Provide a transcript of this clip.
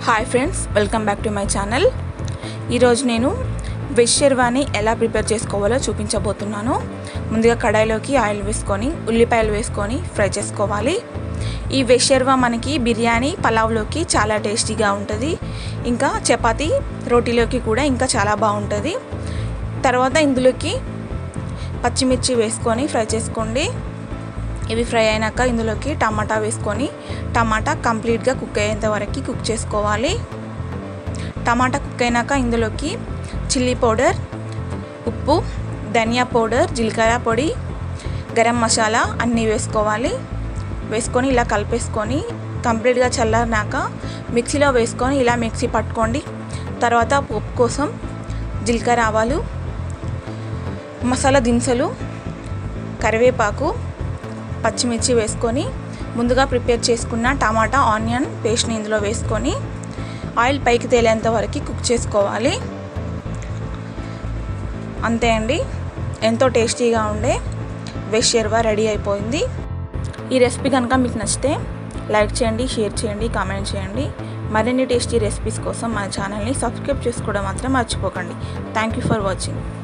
hi friends welcome back to my channel ఈరోజు నేను veg షెర్వాని ఎలా ప్రిపేర్ చేసుకోవాలో చూపించబోతున్నాను ముందుగా కడాయిలోకి ఆయిల్ వేసుకొని ఉల్లిపాయలు వేసుకొని ఫ్రై చేసుకోవాలి ఈ వెజ్ షెర్వా మనకి బిర్యానీ పలావ్లోకి చాలా టేస్టీగా ఉంటుంది ఇంకా చపాతీ రోటీలోకి కూడా ఇంకా చాలా బాగుంటుంది తర్వాత ఇందులోకి పచ్చిమిర్చి వేసుకొని ఫ్రై చేసుకోండి ఇవి ఫ్రై అయినాక ఇందులోకి టమాటా వేసుకొని టమాటా కంప్లీట్గా కుక్ అయ్యేంత వరకు కుక్ చేసుకోవాలి టమాటా కుక్ అయినాక ఇందులోకి చిల్లీ పౌడర్ ఉప్పు ధనియా పౌడర్ జీలకర్ర పొడి గరం మసాలా అన్నీ వేసుకోవాలి వేసుకొని ఇలా కలిపేసుకొని కంప్లీట్గా చల్లారినాక మిక్సీలో వేసుకొని ఇలా మిక్సీ పట్టుకోండి తర్వాత పోపు కోసం జీలకర్ర ఆవాలు మసాలా దినుసులు కరివేపాకు పచ్చిమిర్చి వేసుకొని ముందుగా ప్రిపేర్ చేసుకున్న టమాటా ఆనియన్ పేస్ట్ని ఇందులో వేసుకొని ఆయిల్ పైకి తేలేంత వరకు కుక్ చేసుకోవాలి అంతే అండి ఎంతో టేస్టీగా ఉండే వెజ్ షెర్వా రెడీ అయిపోయింది ఈ రెసిపీ కనుక మీకు నచ్చితే లైక్ చేయండి షేర్ చేయండి కామెంట్ చేయండి మరిన్ని టేస్టీ రెసిపీస్ కోసం మన ఛానల్ని సబ్స్క్రైబ్ చేసుకోవడం మాత్రం మర్చిపోకండి థ్యాంక్ యూ ఫర్ వాచింగ్